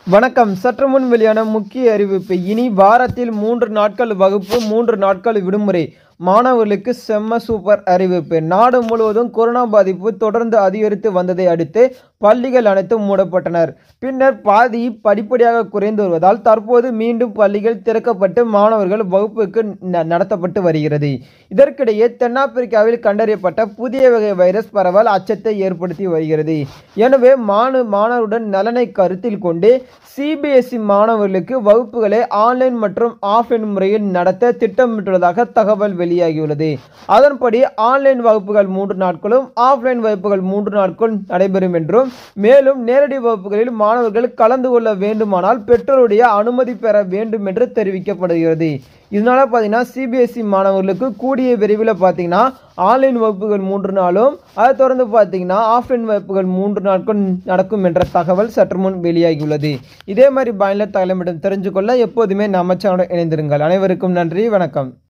வணக்கம் சற்று முன் வெளியான முக்கிய அறிவிப்பு இனி வாரத்தில் மூன்று நாட்கள் வகுப்பு மூன்று நாட்கள் விடுமுறை மாணவர்களுக்கு செம்ம சூப்பர் அறிவிப்பு நாடு முழுவதும் கொரோனா பாதிப்பு தொடர்ந்து அதிகரித்து வந்ததை அடுத்து பள்ளிகள் அனைத்தும் மூடப்பட்டனர் பின்னர் பாதி படிப்படியாக குறைந்து வருவதால் தற்போது மீண்டும் பள்ளிகள் திறக்கப்பட்டு மாணவர்கள் வகுப்புக்கு ந- நடத்தப்பட்டு வருகிறது இதற்கிடையே தென்னாப்பிரிக்காவில் கண்டறியப்பட்ட புதிய வகை வைரஸ் பரவல் அச்சத்தை ஏற்படுத்தி வருகிறது எனவே மாணு மாணவருடன் நலனை கருத்தில் கொண்டு சிபிஎஸ்இ மாணவர்களுக்கு வகுப்புகளை ஆன்லைன் மற்றும் ஆஃப்லைன் முறையில் நடத்த திட்டமிட்டுள்ளதாக தகவல் வெளியாகியுள்ளது அதன்படி ஆன்லைன் வகுப்புகள் மூன்று நாட்களும் ஆஃப்லைன் வகுப்புகள் மூன்று நாட்களும் நடைபெறும் என்றும் மேலும் நேரடி வகுப்புகளில் மாணவர்கள் கலந்து கொள்ள வேண்டுமானால் பெற்றோருடைய அனுமதி பெற வேண்டும் என்று தெரிவிக்கப்படுகிறது இதனால பார்த்தீங்கன்னா சிபிஎஸ்இ மாணவர்களுக்கு கூடிய விரைவில் பார்த்தீங்கன்னா ஆன்லைன் வகுப்புகள் மூன்று நாளும் அதை தொடர்ந்து பார்த்தீங்கன்னா ஆஃப்லைன் வகுப்புகள் மூன்று நாட்கள் நடக்கும் என்ற தகவல் சற்று முன் வெளியாகியுள்ளது இதே மாதிரி பயனில் தகவலிடம் தெரிஞ்சுக்கொள்ள எப்போதுமே நம்ம சேனலுடன் இணைந்திருங்கள் அனைவருக்கும் நன்றி வணக்கம்